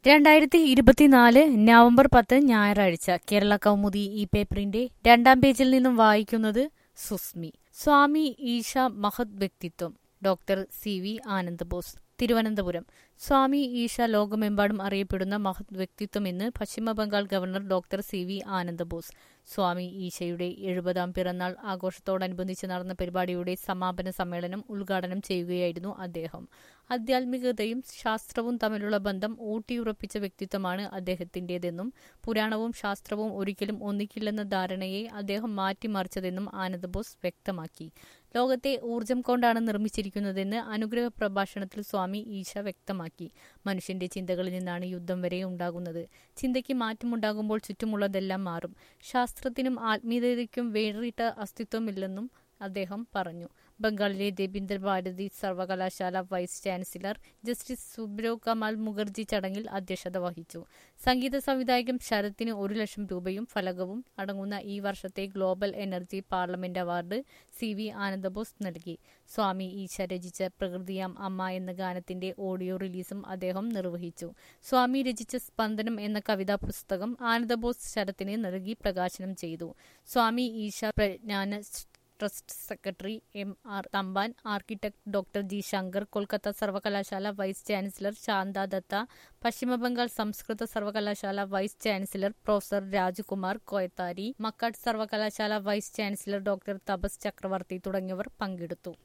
രണ്ടായിരത്തി ഇരുപത്തിനാല് നവംബർ പത്ത് ഞായറാഴ്ച കേരള കൗമുദി ഈ പേപ്പറിന്റെ രണ്ടാം പേജിൽ നിന്നും വായിക്കുന്നത് സുസ്മി സ്വാമി ഈശ മഹത് വ്യക്തിത്വം doctor C V Anandabose Thiruvananthapuram Swami Eesha ലോകമെമ്പാടും അറിയപ്പെടുന്ന മഹത് വ്യക്തിത്വം എന്ന് Paschimabangal governor doctor C V Anandabose Swami ഈശയുടെ എഴുപതാം പിറന്നാൾ ആഘോഷത്തോടനുബന്ധിച്ച് നടന്ന പരിപാടിയുടെ സമാപന സമ്മേളനം ഉദ്ഘാടനം ചെയ്യുകയായിരുന്നു അദ്ദേഹം ആധ്യാത്മികതയും ശാസ്ത്രവും തമ്മിലുള്ള ബന്ധം ഊട്ടിയുറപ്പിച്ച വ്യക്തിത്വമാണ് അദ്ദേഹത്തിന്റേതെന്നും പുരാണവും ശാസ്ത്രവും ഒരിക്കലും ഒന്നിക്കില്ലെന്ന ധാരണയെ അദ്ദേഹം മാറ്റിമറിച്ചതെന്നും ആനന്ദബോസ് വ്യക്തമാക്കി ലോകത്തെ ഊർജം കൊണ്ടാണ് നിർമ്മിച്ചിരിക്കുന്നതെന്ന് അനുഗ്രഹ പ്രഭാഷണത്തിൽ സ്വാമി ഈശ വ്യക്തമാക്കി മനുഷ്യന്റെ ചിന്തകളിൽ നിന്നാണ് യുദ്ധം വരെ ഉണ്ടാകുന്നത് ചിന്തയ്ക്ക് മാറ്റമുണ്ടാകുമ്പോൾ ചുറ്റുമുള്ളതെല്ലാം മാറും ശാസ്ത്രത്തിനും ആത്മീയതയ്ക്കും വേറിട്ട അസ്തിത്വമില്ലെന്നും അദ്ദേഹം പറഞ്ഞു ബംഗാളിലെ ദേബീന്ദർ ഭാരതി സർവകലാശാല vice chancellor justice Subro Kamal Mukherjee ചടങ്ങിൽ അധ്യക്ഷത വഹിച്ചു സംഗീത സംവിധായകൻ ശരത്തിന് ഒരു ലക്ഷം രൂപയും ഫലകവും അടങ്ങുന്ന ഈ വർഷത്തെ global energy parliament award C V Anandabose നൽകി സ്വാമി ഈശ രചിച്ച പ്രകൃതിയാം അമ്മ എന്ന ഗാനത്തിന്റെ ഓഡിയോ റിലീസും അദ്ദേഹം നിർവഹിച്ചു സ്വാമി രചിച്ച സ്പന്ദനം എന്ന കവിതാ പുസ്തകം ആനന്ദബോസ് ശരത്തിന് നൽകി പ്രകാശനം ചെയ്തു Swami Eesha Prajnana trust secretary M R Thampan architect doctor G Shankar Kolkata സർവകലാശാല വൈസ് ചാൻസലർ ശാന്ത ദത്ത പശ്ചിമബംഗാൾ സംസ്കൃത സർവകലാശാല vice chancellor professor Rajakumar Koyathari Makkad സർവകലാശാല വൈസ് ചാൻസലർ ഡോക്ടർ തപസ് ചക്രവർത്തി തുടങ്ങിയവർ പങ്കെടുത്തു